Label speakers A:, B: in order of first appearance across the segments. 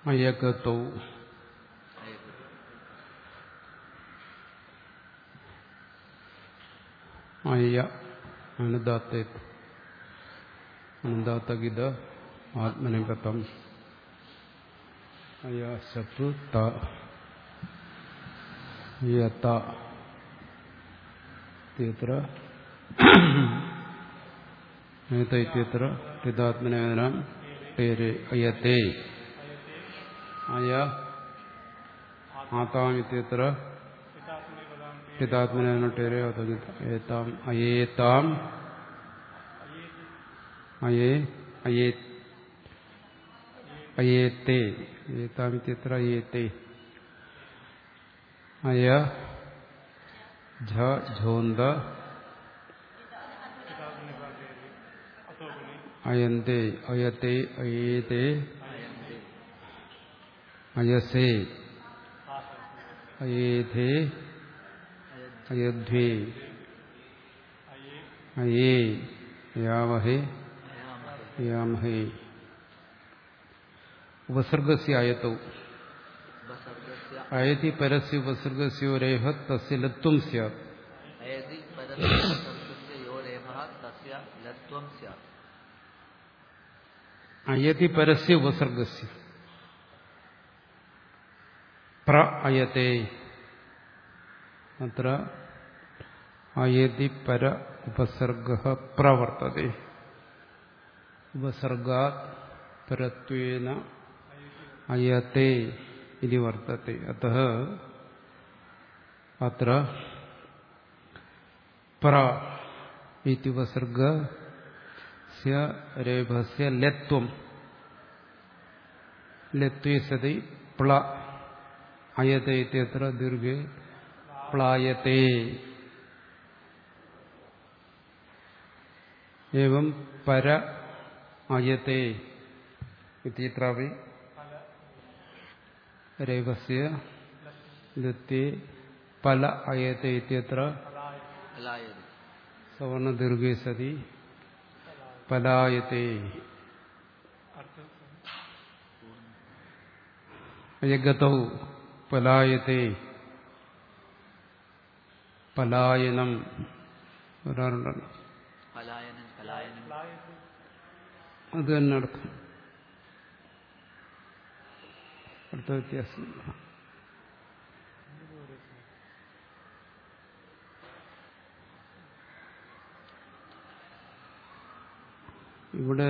A: അയകത്തോ അയ്യ അനുദാത്തേ അനുദാത്തഗിത ആത്മനികതം അയ ശത്രു ത യത ഇത്യത്ര ഏത ഇത്യത്ര ഹിതാത്മനേനാം പേര് അയത്തെ അയ ആതാമിത്യത്ര ഹിതാത്മനേനട്ടേരെ ഏതാം അയേതാം അയേ അയേ അയേത്തെ ഏതാമിത്യത്ര അയേത്തെ അയ ഝ ഝോന്ത അയന്തെ അയത്തെ അയേതെ അയസേ അയേധേ അയധ്വേ അയേ യാവഹേ യാമഹേ ഉപസർഗസ്യ ആയത്തൗ അയതി പരസ്യ ഉപസർഗസ്യോരേഹ തസ്യ ലത്വം സ്യാത്
B: അയതി പരസ്യ യോരേഭ തസ്യ ലത്വം സ്യാത്
A: അയതി പരസ്യ ഉപസർഗസ്യ പ്ര അയത്തെ അത്ര അയതി പര ഉപസർഗ പ്രവർത്തതെ ഉപസർഗാത് പരത്വേന അയത്തെ ഇതി വർത്തത്തെ അത അത്ര പ്ര ഇത്യുപസർഗ രേഭസ്യ ലത്വം ലത്വേ സതി പ്ല അയത്തെ ഇത്യത്ര ദീർഘേ പ്ലായത്തെ एवं पर अयते इत्यत्रापि रेवस्य लत्ये पल अयते इत्यत्र
B: അലായതി
A: सवर्णदीर्घे सति पलायते यगतौ पलायते പലായനം ഒരാളുണ്ടല്ലോ
B: പലായനൻ പലായനൻ
A: അത് തന്നെ അർത്ഥം അടുത്ത വ്യത്യാസം ഇവിടെ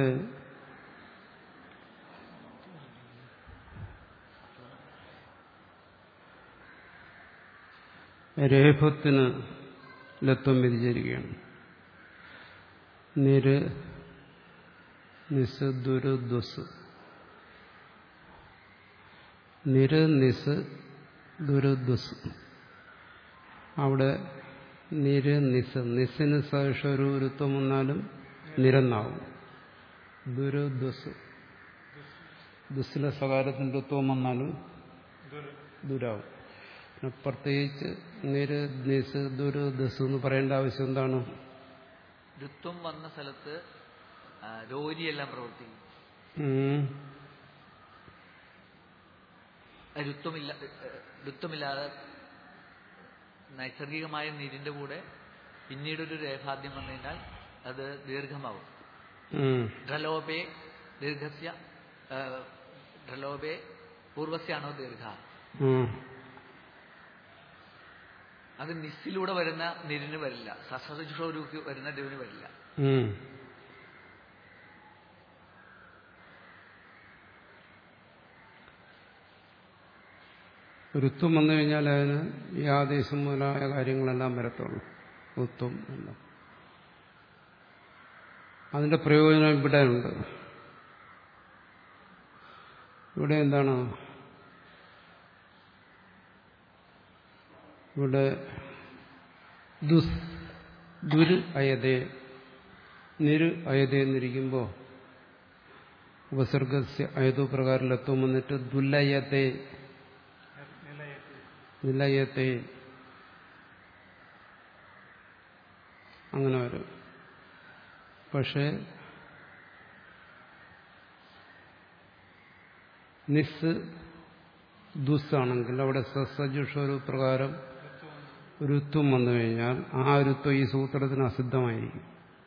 A: രേഫത്തിന് ലത്വം വ്യതിചരിക്കുകയാണ് നിര് നിസ് ദുരു ദുസ് നിര് നിസ് ദുരു ദുസ് അവിടെ നിര് നിസ് നിസിന് സഹിഷ ഒരു ഋത്വം വന്നാലും നിരന്നാവും ദുരു ദുസ് ദുസ്സിലെ സകാരത്തിന്റെ ഋത്വം വന്നാലും ദുരാവും പിന്നെ പ്രത്യേകിച്ച് നിര് നിസ് ദുരു ദുസ് എന്ന് പറയേണ്ട ആവശ്യം എന്താണ്
B: ഋത്വം വന്ന സ്ഥലത്ത് ആ, രോരിയെല്ലാം പ്രവർത്തിക്കും
A: ഉം.
B: ഋത്വമില്ല ഋത്വമില്ലാതെ നൈസർഗികമായ നീരിന്റെ കൂടെ പിന്നീടൊരു രേഖാദ്യം വന്നു കഴിഞ്ഞാൽ അത് ദീർഘമാവും
A: ഉം.
B: ഡ്രലോപേ ദീർഘസ്യ ആ, ഡ്രലോപേ പൂർവസ്യാണോ ദീർഘ
A: ഉം.
B: അത് നിസ്സിലൂടെ വരുന്ന നിരിന് വരില്ല സസജുഷോരുക്ക് വരുന്ന ദേവിന് വരില്ല
A: ഉം. ഋത്വം വന്നു കഴിഞ്ഞാൽ അതിന് ഈ ആദേശം മുതലായ കാര്യങ്ങളെല്ലാം വരത്തുള്ളൂ ഋത്വം എല്ലാം അതിന്റെ പ്രയോജനം ഇവിടെ ഉണ്ട് ഇവിടെ എന്താണ് ഇവിടെ ദുസ് ദുര് അയതേ നിര് അയതേ എന്നിരിക്കുമ്പോൾ ഉപസർഗസ്യ അയതു പ്രകാരത്തിലെത്തും വന്നിട്ട് ദുല്ലയത്തെ നിലയത്തെ അങ്ങനെ വരും പക്ഷേ നിസ് ദുസ്സാണെങ്കിൽ അവിടെ സസജുഷൊരു പ്രകാരം രുത്വം വന്നു കഴിഞ്ഞാൽ ആ രുത്വം ഈ സൂത്രത്തിന് അസിദ്ധമായിരിക്കും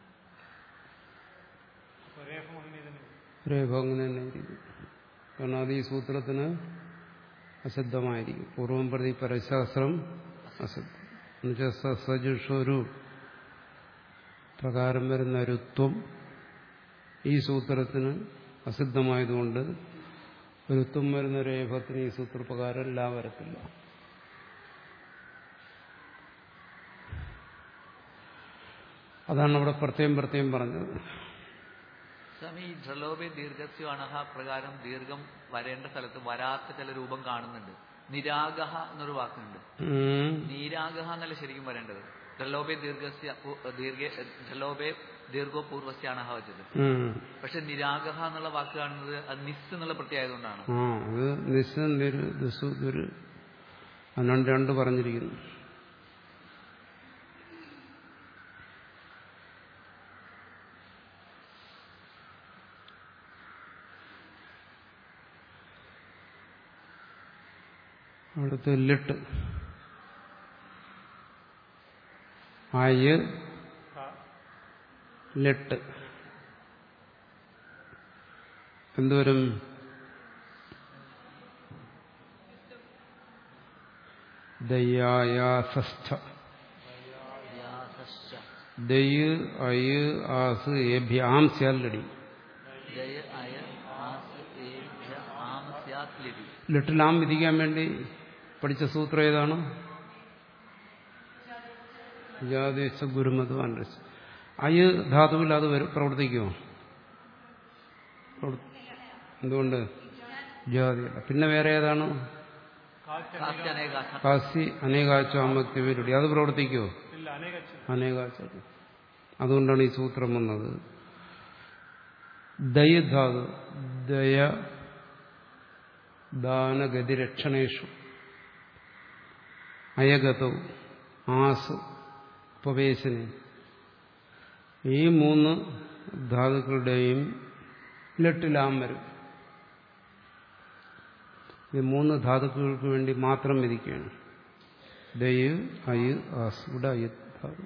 A: രേഖ അങ്ങനെ തന്നെ ഇരിക്കും കാരണം അത് ഈ സൂത്രത്തിന് അസിദ്ധമായിരിക്കും പൂർവം പ്രതി പരശാസ്ത്രം അസിദ്ധം എന്നുവെച്ചാൽ സസജുഷൊരു പ്രകാരം വരുന്ന രുത്വം ഈ സൂത്രത്തിന് അസിദ്ധമായതുകൊണ്ട് ഋത്വം വരുന്ന രേഖത്തിന് ഈ സൂത്രപ്രകാരം ലാ വരത്തില്ല അതാണ് അവിടെ പ്രത്യേകം പ്രത്യേകം പറഞ്ഞത്
B: സ്വാമി ഈ ഡ്രലോബെ ദീർഘസ്യോ അണഹ പ്രകാരം ദീർഘം വരേണ്ട സ്ഥലത്ത് വരാത്ത ചില രൂപം കാണുന്നുണ്ട് നിരാഗഹ എന്നൊരു വാക്കുണ്ട്
A: ഉം.
B: നീരാഗഹ എന്നല്ല ശരിക്കും വരേണ്ടത് ഡ്രലോബെ ദീർഘസ്യ പു- ദീർഘ ഡ്രലോബെ ദീർഘോ പൂർവസ്യാണഹ വെച്ചത്
A: ഉം.
B: പക്ഷെ നിരാഗഹ എന്നുള്ള വാക്ക് കാണുന്നത് അത് നിസ് എന്നുള്ള പ്രത്യേകതകൊണ്ടാണ്
A: ആ അത് നിസ്സം നിരു ദുസു ദുരു അതിനാണ് രണ്ട് പറഞ്ഞിരിക്കുന്നു അടുത്ത് ലിട്ട് ആയ് ലിട്ട് എന്തോരും ദയ്യായാസസ്ഥ
B: വ്യാസശ്ച.
A: ദയ് അയ് ആസ് ഏഭ്യാം സ്യാലടി
B: ജയ അയ ആസ് ഏഭ്യ ആമ സ്യാത് ലിപി
A: ലിട്ടിലാം വിധിക്കാൻ വേണ്ടി പഠിച്ച സൂത്രം ഏതാണ് ജാദേശ ഗുരുമത് അനസ് അയ് ധാതുവിൽ അത് വരും പ്രവർത്തിക്കുമോ പ്രവർ- എന്തുകൊണ്ട് ജാതിയല്ല പിന്നെ വേറെ ഏതാണ്
B: കാസ്യനേകാശ
A: കാസി അനേകാച്ചാമക്തി പേരുടെ അത് പ്രവർത്തിക്കുമോ അനേകാച്ച അതുകൊണ്ടാണ് ഈ സൂത്രം വന്നത് ദയധാതു ദയ ദാനഗതിരക്ഷണേഷു അയഗതവും ആസ് ഉപവേശനെ ഈ മൂന്ന് ധാതുക്കളുടെയും ലട്ടിലാം വരും ഈ മൂന്ന് ധാതുക്കൾക്ക് വേണ്ടി മാത്രം വിധിക്കുകയാണ് ദയ് അയ് ആസ് ഇവിടെ അയ്യ ധാതു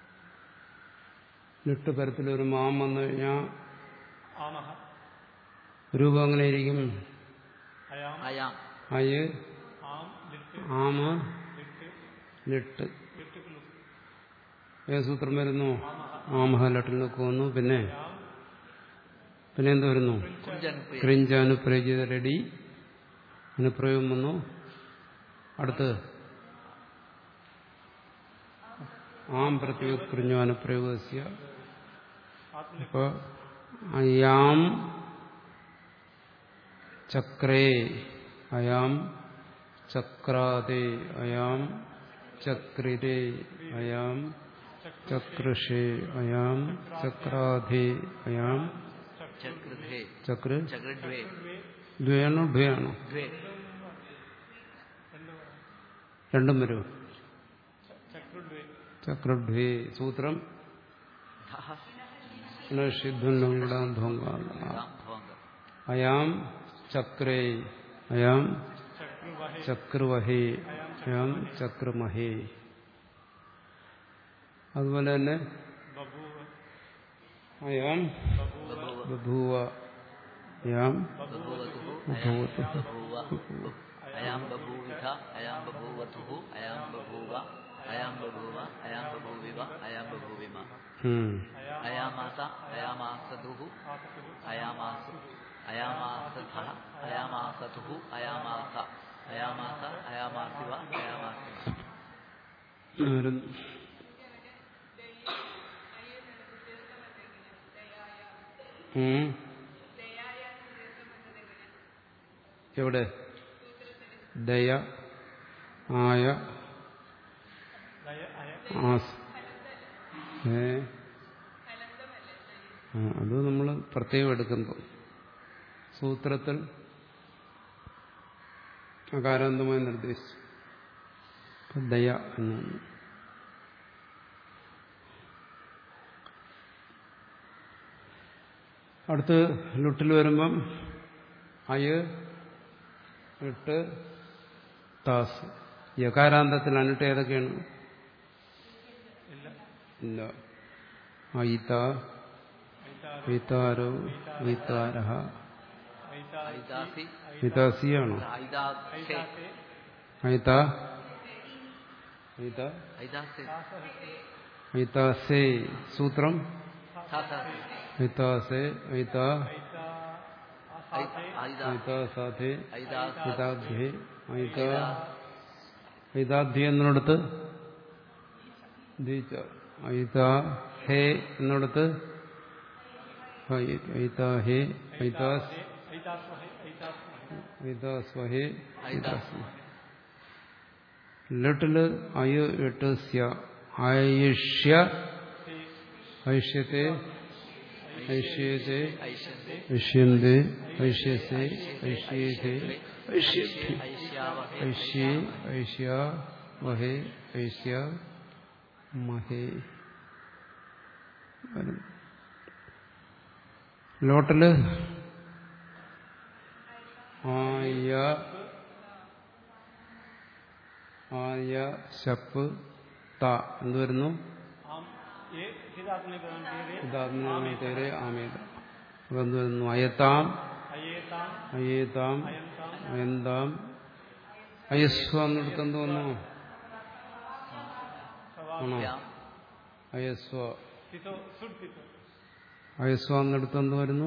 A: ലിട്ട് പരത്തിലൊരു മാം വന്നു കഴിഞ്ഞാൽ രൂപം എങ്ങനെ ഇരിക്കും
B: അയാം
A: അയ് ആമ ലിട്ട് ഏത് സൂത്രം വരുന്നു ആമഹ ലട്ടിൽ നിൽക്കുന്നു പിന്നെ പിന്നെ എന്ത് വരുന്നു
B: കുഞ്ചനുപ്രിയ
A: ക്രിഞ്ച അനുപ്രേജിത റെഡി അനുപ്രയോഗം വന്നു അടുത്ത് ആം പ്രത്യേക ക്രിഞ്ഞു അനുപ്രയോഗസ്യ അപ്പൊ അയാം ചക്രേ അയാം ചക്രാതേ അയാം ചക്രിരേ അയാം ചക്രഷേ അയാം ചക്രാധേ അയാം
B: ചക്രധേ
A: ചക്ര
B: ചക്രദ്വേ
A: ദ്വയാണോ ദ്വയാണോ
B: ദ്വേ
A: രണ്ടും വരും ചക്രഡ്വേ സൂത്രം
B: ധഹ
A: പുനർഷിദ്ധം ധോങ്ക
B: ധാം ഭവങ്ക
A: അയാം ചക്രേ അയാം ചക്രവഹേ അയാം ചക്രമഹേ അതുപോലെ തന്നെ അയാം
B: ബഭൂവ
A: ബഭൂവ അയാം
B: ബഭൂവതുഹു അയാം ബഭൂവ അയാം ബഭൂവിധ അയാം ബഭൂവതുഹു അയാം ബഭൂവ അയാം ബഭൂവ അയാം ബഭൂവിവ അയാം ബഭൂവിമ
A: ഉം.
B: അയാമാസ അയാമാസതുഹു അയാമാസു അയാമാസധ അയാമാസതുഹു അയാമാസ അയാമാസ അയാമാസിവ അയാമാസിവ
A: വരുന്നു. ഉം. എവിടെ ദയ ആയ ആസ് ഏ ആ, അത് നമ്മൾ പ്രത്യേകം എടുക്കുമ്പോൾ സൂത്രത്തിൽ അകാരാന്തമായി നിർദ്ദേശിച്ചു അപ്പൊ ദയ എന്നാണ് അടുത്ത് ലുട്ടിൽ വരുമ്പം അയ് ഇട്ട് താസ് യകാരാന്തത്തിൽ അനിട്ട് ഏതൊക്കെയാണ് ഇല്ല ഐത ഐതാരോ ഐതാരഹ
B: ഐദാസി
A: ഐതാസിയാണോ
B: ഐദാസെ
A: ഐത ഐത
B: ഐദാസെ
A: ഐതാസേ സൂത്രം
B: സാസ
A: ഐതാസേ ഐത
B: ഐദാ
A: ഐതാസാധേ
B: ഐദാസ
A: ഐതാധ്യേ ഐത ഐതാധ്യ എന്നിടത്ത് ദ്വിച്ച ഐതാ ഹേ എന്നിടത്ത് ഐതാഹേ ഐതാസ് ഐതാസ്വഹേ ഐതാസ്വഹേ ലിട്ടില് അയു എട്ട് സ്യ ആയുഷ്യ ഐഷ്യത്തെ ഐഷ്യത്തെ
B: ഐഷ്യന്തെ
A: ഐഷ്യന്തെ ഐഷ്യസേ ഐഷ്യേതേ ഐഷ്യത്തെ
B: ഐഷ്യാവഹേ
A: ഐഷ്യേ ഐഷ്യ വഹേ ഐഷ്യ മഹേ വരും. ലോട്ടില് ആയ ആയ ശപ്പ് ത എന്ത് വരുന്നു ഇതാത്മനേരെ ആമേത അപ്പൊ എന്ത് വരുന്നു അയത്താം അയേതാം അയന്താം അയസ്വ എന്നിടത്ത് എന്ത് വന്നു ആണോ അയസ്വ അയസ്വ എന്നിടത്ത് എന്ത് വരുന്നു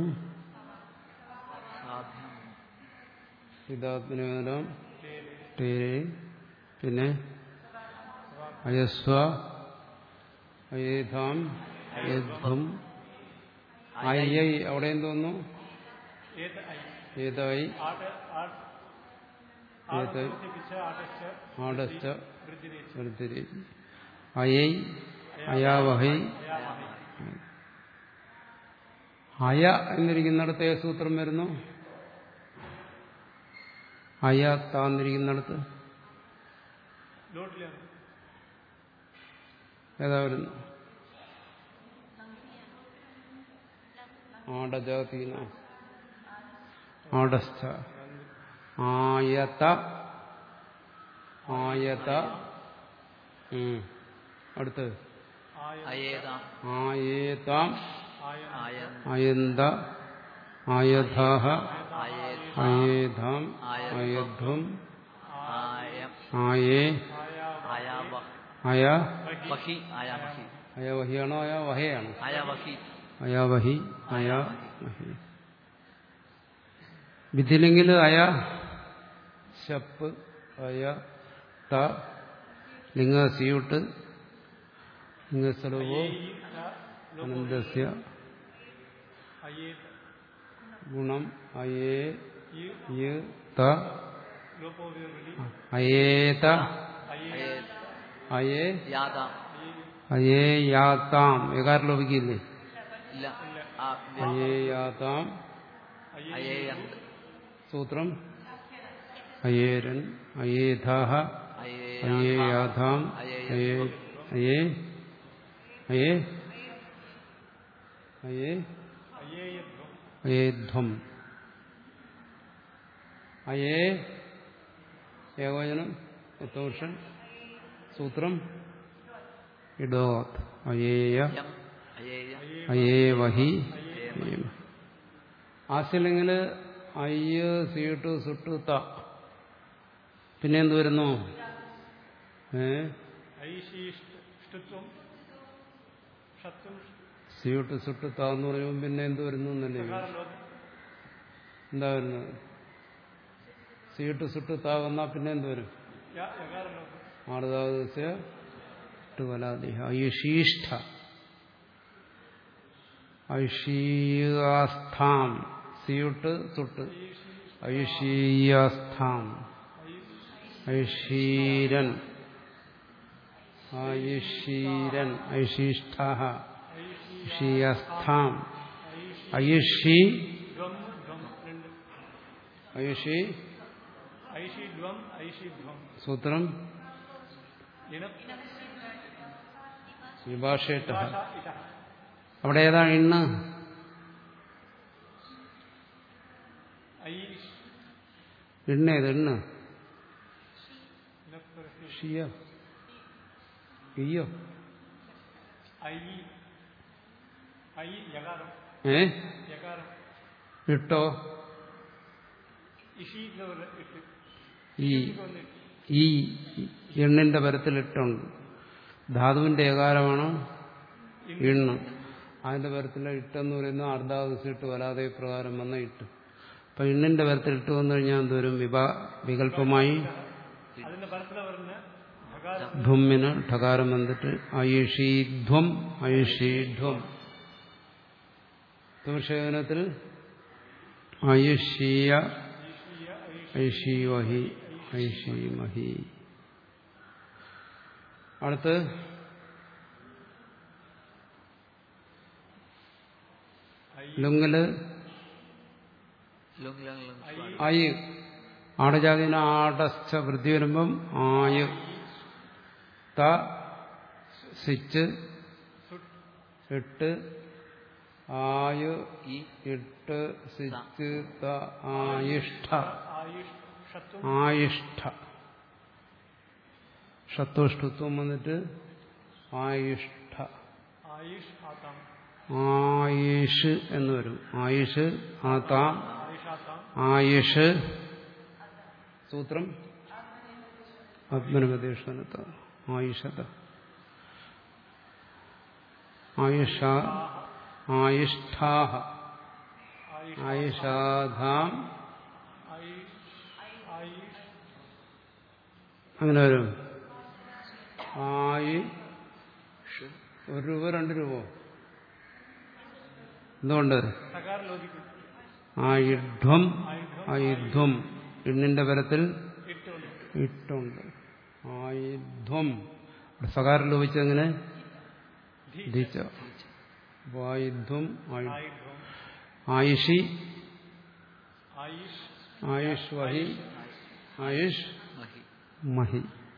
B: സാധ്യം
A: ഇതാത്മനേരം ടേരെ പിന്നെ അയസ്വ അയേതാം അയധ്വം അയ്യൈ അവിടെ എന്ത് വന്നു ഏതായി ഏതായി ആടച്ച വൃത്തിരി അയൈ അയാവഹൈ അയ എന്നിരിക്കുന്നിടത്ത് ഏത് സൂത്രം വരുന്നു അയ താന്നിരിക്കുന്നിടത്ത് ഏതാ വരുന്നു ആടജാതീന ആടസ്ഥ ആയത ആയത ഉം. അടുത്ത്
B: അയേതാം
A: ആയേതാം
B: ആയൻ
A: അയന്ത ആയഥാഹ
B: ആയേത്
A: അയേധാം അയധ്വം
B: ആയം
A: ആയേ
B: ആയാവ
A: അയ
B: വഹി ആയാമഹി
A: അയവഹിയാണോ അയ വഹയാണോ
B: ആയാവഹി
A: അയാവഹി അയാവഹി വിധിലെങ്കിൽ അയ ശപ്പ് അയ ത ലിംഗ സിയുട്ട് ലിംഗസ്വരൂപോ അനന്തസ്യ ഗുണം അയേ യ ത അയേത
B: അയേത്
A: അയേ
B: യാതാം
A: അയേ യാതാം ഏകാരം ലോപിക്കില്ലേ
B: ഇല്ല ആ
A: അയേ യാതാം
B: അയേയന്ത്
A: സൂത്രം അയേരൻ അയേധാഹ അയേ യാഥാം അയേ അയേ അയേ അയേ അയേധ്വം അയേ ഏകവചനം എത്തോഷൻ സൂത്രം ഇടോത് അയേയ
B: യം അയേയ
A: അയേ വഹി ആശയില്ലെങ്കിൽ അയ്യ സീട്ട് സുട്ട് ത പിന്നെ എന്ത് വരുന്നു ഏ സീട്ട് സുട്ട് ത എന്ന് പറയുമ്പോൾ പിന്നെ എന്ത് വരുന്നു എന്നല്ലേ എന്താ വരുന്നത് സീട്ട് സുട്ട് ത വന്നാൽ പിന്നെ എന്ത് വരും ആറുതാവസ്യ വലാദിഹ അയുഷീഷ്ഠ ഐഷീയാസ്ഥാം സിയുട്ട് സുട്ട് ഐഷീയാസ്ഥാം ഐഷീരൻ ആയുഷീരൻ ഐഷീഷ്ഠ ഐഷീയസ്ഥാം ഐഷി ഐഷി സൂത്രം വിഭാഷേട്ട അവിടെ ഏതാണ് ഇണ്ണ് എണ്ണേത് എണ്ണ ഷിയ ഇയ്യോ
C: ഐ ഐ യകാരം
A: ഏ
C: യകാരം
A: ഇട്ടോ
C: ഇഷീക്ക് ഒരു ഇട്ട്
A: ഈ
C: ഒന്ന്
A: ഈ എണ്ണിന്റെ പരത്തിൽ ഇട്ടുണ്ട് ധാതുവിന്റെ ഏകാരമാണ് എണ്ണ് അതിന്റെ പരത്തിലെ ഇട്ടെന്ന് പറയുന്നത് അർദ്ധാവസ്ഥ ഇട്ട് വരാതെ പ്രകാരം വന്ന ഇട്ട് അപ്പൊ എണ്ണിന്റെ പരത്തിൽ ഇട്ട് വന്നു കഴിഞ്ഞാൽ എന്തോരും വിഭാ വികല്പമായി
C: അതിന്റെ പരത്തില വരുന്ന ധകാരം
A: ധ്വമ്മിന് ഠകാരം വന്നിട്ട് അയുഷീധ്വം അയുഷീധ്വം തുഷയനത്തിൽ അയുഷീയ ഐഷീവഹി ഐഷീമഹി അടുത്ത് ലുങ്ങില്
B: ലുങ് ലങ് ലുങ് സ്വാട്.
A: ആയ് ആടജാതിന് ആടസ്ഥ വൃദ്ധി വരുമ്പം ആയ് ത സിച്ച് എട്ട് ആയു
B: ഈ
A: എട്ട് സിച്ച് ത ആയിഷ്ഠ
C: ആയുഷ് ഷത്വം
A: ആയിഷ്ഠ ഷത്വഷ്ടുത്വം വന്നിട്ട് ആയിഷ്ഠ
C: ആയുഷ് ആത്താം
A: ആയിഷ് എന്ന് വരും ആയുഷ് ആതാം
C: ആയുഷാത്താം
A: ആയുഷ് സൂത്രം ആത്മനപദേശനത്ത ആയുഷത ആയുഷ ആയുഷ്ഠാഹ
C: ആയുഷ്
A: ആയുഷാധാം
C: ആയുഷ് ആയുഷ്
A: അങ്ങനെ വരും ആയി
B: ഷ്
A: ഒരു രൂപ രണ്ട് രൂപ എന്തുകൊണ്ട്
C: സകാര ലോകിക്കും
A: ആയുധ്വം ആയുധ്വം എണ്ണിന്റെ പരത്തിൽ
C: ഇട്ട് ഒന്ന്
A: ഇട്ടുണ്ട് ആയുധ്വം സകാരം ലോപിച്ചെങ്ങനെ ധിച്ച അപ്പൊ ആയുധ്വം ആയു-
C: ആയുധം
A: ആയുഷി
C: ആയുഷ്
A: ആയുഷ് വഹി ആയുഷ്
B: മഹി
A: മഹി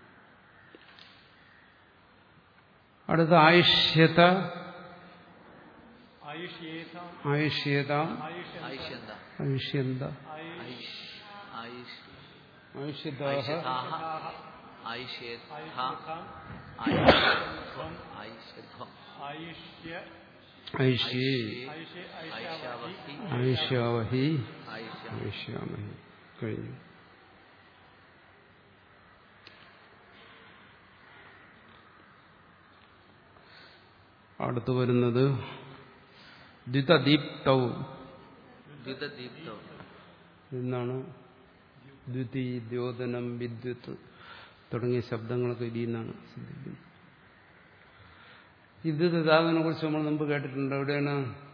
A: അടുത്ത ആയുഷ്യത
C: ആയുഷ് ഏതാം
A: ആയുഷ്യത
C: ആയുഷ്
B: ആയിഷ് എന്താ
A: ആയുഷ്യന്ത
C: ആയുഷ്
B: ആയിഷ് ആയിഷ്
A: ആയുഷ്യതാഹ
B: ആയിഷതാഹ ആയിഷേത്ഥ
C: ആയുഷാം
B: ആയിഷധ്വം ആയിഷധ്വം
C: ആയുഷ്യ
A: ഐഷി
C: ആയുഷ് ഐഷാവഹി
B: ഐഷാവഹി
A: ആയുഷ്യാവഹി
B: ആയിഷ
A: ആയുഷ്യാമഹി കഴിഞ്ഞു അടുത്തു വരുന്നത് ദ്വിതദീപ്തൗ
B: ദ്വിതദീപ്തം
A: എന്നാണ് ദ്വിതി ദ്യോതനം വിദ്യുത്ത് തുടങ്ങിയ ശബ്ദങ്ങളൊക്കെ ഇതിൽ നിന്നാണ് സിദ്ധിക്കുന്നത് വിദ്യുത് ധാതുവിനെ കുറിച്ച് നമ്മൾ മുമ്പ് കേട്ടിട്ടുണ്ട് എവിടെയാണ്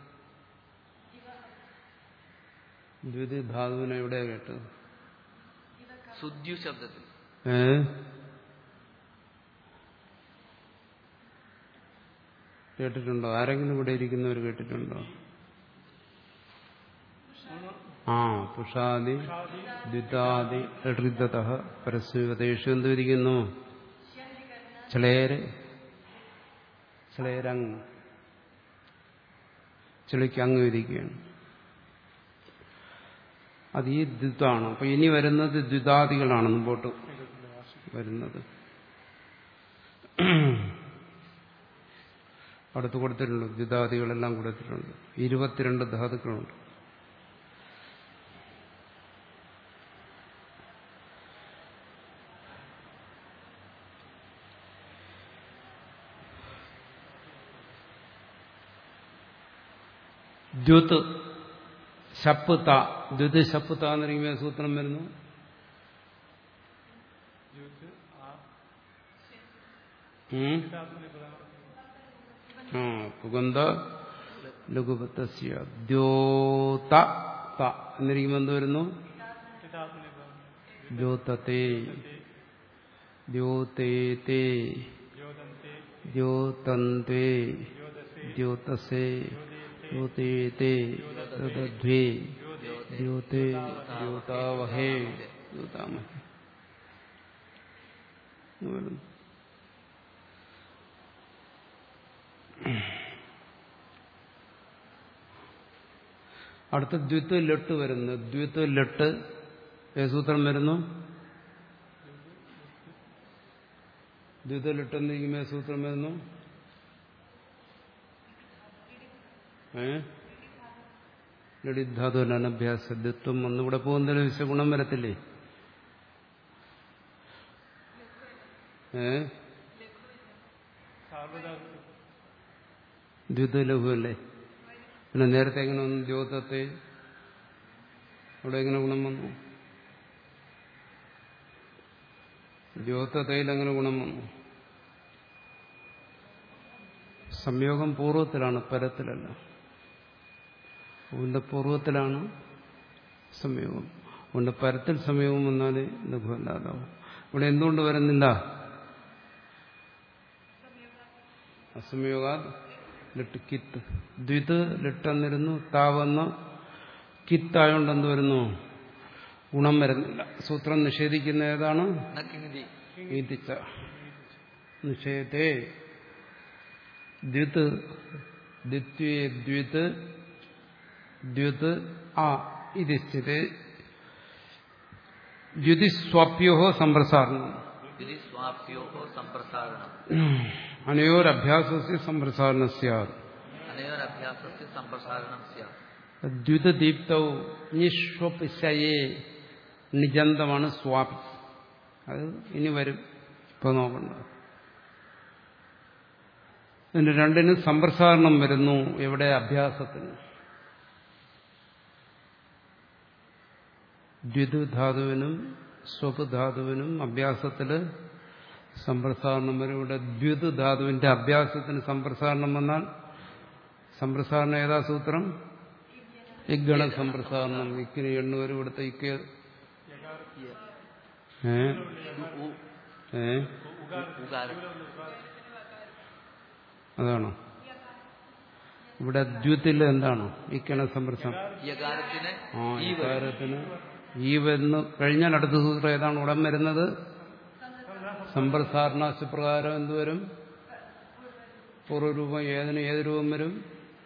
A: ദ്വിതി ധാതുവിനെ എവിടെയാണ് കേട്ടത്
B: സുദ്യു ശബ്ദത്തിൽ
A: ഏ കേട്ടിട്ടുണ്ടോ ആരെങ്കിലും ഇവിടെ ഇരിക്കുന്നവർ കേട്ടിട്ടുണ്ടോ ആ പുഷാദി ദ്വിതാദി ഋതത പരസ്യതേഷു എന്ത് വിധിക്കുന്നു ചിളേര് ചിളേരങ് ചിളിക്ക് അങ്ങ് വിധിക്കുകയാണ് അത് ഈ ദ്വിത്താണ് അപ്പൊ ഇനി വരുന്നത് ദ്വിതാദികളാണ് മുമ്പോട്ട് വരുന്നത് അടുത്ത് കൊടുത്തിട്ടുണ്ട് ദ്വിതാദികളെല്ലാം കൊടുത്തിട്ടുണ്ട് ഇരുപത്തിരണ്ട് ധാതുക്കളുണ്ട് ദ്യുത് ശപ്പ് ത ദ്യുത് ശപ്പ് ത എന്നിരിക്കുമ്പോൾ സൂത്രം വരുന്നു
C: യുദ്ധ ആ
A: ഉം.
C: കിതാബിലെ പ്രധാനം
A: ആ പുഗന്ധ ലഘുപത്തസ്യ ദ്യോത ത എന്നിരിക്കുമ്പോൾ എന്ത് വരുന്നു
C: കിതാബിലെ പ്രധാനം
A: ദ്യോതത്തെ ദ്യോതേതേ
C: യോദന്തെ
A: ദ്യോതന്തേ
C: യോദസേ
A: ദ്യോതസേ ദ്യോതേതേ ദ്യോതധ്വേ ദ്യോതേ ദ്യോതാവഹേ ദ്യോതാമഹേ എന്ന് വരുന്നു അടുത്ത ദ്വിത്വ ലട്ട് വരുന്നു ദ്വിത്വ ലട്ട് ഏത് സൂത്രം വരുന്നു ദ്വിതലിട്ടെന്നിരിക്കുമ്പോൾ ഏത് സൂത്രം വരുന്നു ഏ ലളിധാതു അനഭ്യാസ ദ്വിത്വം ഒന്നിവിടെ പോകുന്നതിന് വിശഗുണം വരത്തില്ലേ ഏ
C: സാർവധാതു
A: ദ്വിതലഘു അല്ലേ പിന്നെ നേരത്തെ എങ്ങനെ വന്നു ദ്യോതത്തെ അവിടെ എങ്ങനെ ഗുണം വന്നു ദ്യോതയിൽ എങ്ങനെ ഗുണം വന്നു സംയോഗം പൂർവ്വത്തിലാണ് പരത്തിലല്ല അതുകൊണ്ട് പൂർവ്വത്തിലാണ് സംയോഗം അതുകൊണ്ട് പരത്തിൽ സംയോഗം വന്നാൽ ലഘുവല്ലാതാവും ഇവിടെ എന്തുകൊണ്ട് വരുന്നില്ല അസംയോഗാ ലിട്ട് കിത്ത് ദ്വിത് ലിട്ടെന്നിരുന്നു താവെന്ന് കിത്തായോണ്ട് എന്ത് വരുന്നു ഗുണം വരുന്നില്ല സൂത്രം നിഷേധിക്കുന്ന ഏതാണ്
B: നക്കിനിധി
A: ഈതിച്ച നിഷേധേ ദ്വിത് ദ്വിത്വേ ദ്വിത് ദ്വിത് ആ ഇതിസ്ഥിത് ദ്യുതിസ്വാപ്യോ സമ്പ്രസാരണം
B: വിധി സ്വാപ്യോ സംപ്രസാരണം
A: അനയോരഭ്യാസസ്യ സമ്പ്രസാരണ സ്യാത്
B: അനയോരഭ്യാസസ്യ സംപ്രസാരണം സ്യാത്
A: ദ്യുതദീപ്തൗ നിഷ്വപിശയേ നിജന്തമാണ് സ്വാപി അത് ഇനി വരും ഇപ്പൊ നോക്കണ്ട ഇതിന്റെ രണ്ടിനും സമ്പ്രസാരണം വരുന്നു എവിടെ അഭ്യാസത്തിന് ദ്വിതു ധാതുവിനും സ്വപ് ധാതുവിനും അഭ്യാസത്തില് സമ്പ്രസാരണം വരും ഇവിടെ ദ്വിതു ധാതുവിന്റെ അഭ്യാസത്തിന് സമ്പ്രസാരണം വന്നാൽ സമ്പ്രസാരണം ഏതാ സൂത്രം ഇഗണ സമ്പ്രസാരണം ഇക്കിന് എണ്ണു വരും ഇവിടുത്തെ ഇക്ക് ഏ
B: ഉ-
A: ഏ
B: ഉകാരം
A: അതാണോ ഇവിടെ ദ്യുത്തിൽ എന്താണ് ഇക്കണ സമ്പ്രസാരണം
B: യകാരത്തിന്
A: ആ
B: ഈ
A: ഈ
B: വരും.
A: കാര്യത്തിന് ഈ വരുന്ന കഴിഞ്ഞാൽ അടുത്ത സൂത്രം ഏതാണ് ഉടൻ വരുന്നത് സമ്പ്രസാരണാശപ്രകാരം എന്തുവരും പൂർവ്വരൂപം ഏതിന് ഏത് രൂപം വരും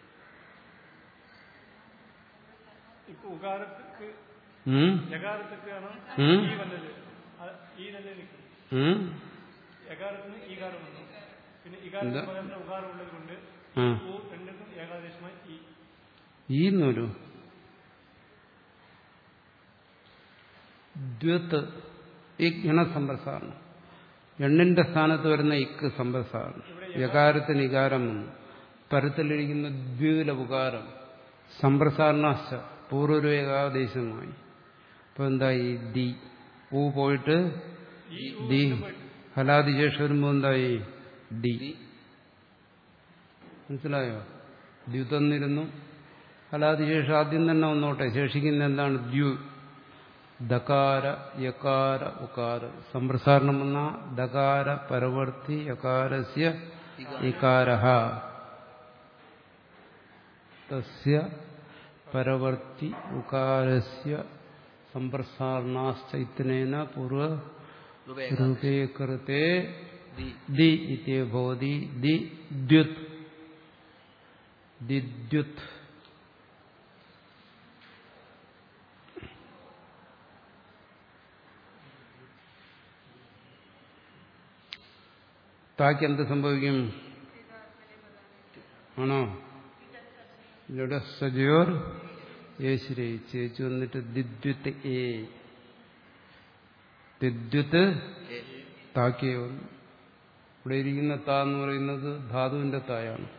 C: ഇപ്പൊ ഉകാരത്തിക്ക്
A: ഉം?
C: യകാരത്തിക്കാണ്
A: ഉം?
C: ഈ വന്നത് അത് ഈ തന്നെ നിൽക്കും
A: ഉം?
C: യകാരത്തിന് ഈകാരം വന്നു പിന്നെ ഇകാരത്തിന് പകരം ഉകാരം ഉള്ളത് കൊണ്ട്
A: ആ.
C: ഊ രണ്ടും ഏകാദേശമായി ഈ
A: ഈ എന്നൊരു ദ്വത്ത് ഈ ഗണസമ്പ്രസാരണം എണ്ണിന്റെ സ്ഥാനത്ത് വരുന്ന ഇക്ക് സമ്പ്രസാരണം യകാരത്തിന് ഇകാരം വന്നു പരത്തിലിരിക്കുന്ന ദ്വീല ഉകാരം സമ്പ്രസാരണാശ പൂർവ്വരു ഏകാദേശമായി ഇപ്പൊ എന്തായി ദി ഊ പോയിട്ട് ദി ഫലാദിശേഷം വരുമ്പോ എന്തായി ഡി മനസ്സിലായോ ദ്യുതന്നിരുന്നു ഫലാദിശേഷം ആദ്യം തന്നെ വന്നോട്ടെ ശേഷിക്കുന്ന എന്താണ് ദ്യു ദകാര യകാര ഉകാര സമ്പ്രസാരണം വന്ന ദകാര പരവർത്തി യകാരസ്യ ഇകാര തസ്യ പരവർത്തി ഉകാരസ്യ സമ്പ്രസാരണാശ്ചൈത്തനേന പൂർവ
B: രൂപേ
A: രൂപേ കൃത്തെ
B: ദി
A: ദി ഇത്യേ ഭവതി ദി ദ്യുത് ദിദ്യുത് താക്ക് എന്ത് സംഭവിക്കും ആണോ ലഡസജോർ യേശുരേ ചേച്ചു വന്നിട്ട് ദിദ്യുത്ത് ഏ ദിദ്യുത്ത്
B: എ.
A: താക്കേ വന്നു ഇവിടെ ഇരിക്കുന്ന താ എന്ന് പറയുന്നത് ധാതുവിന്റെ തായാണ്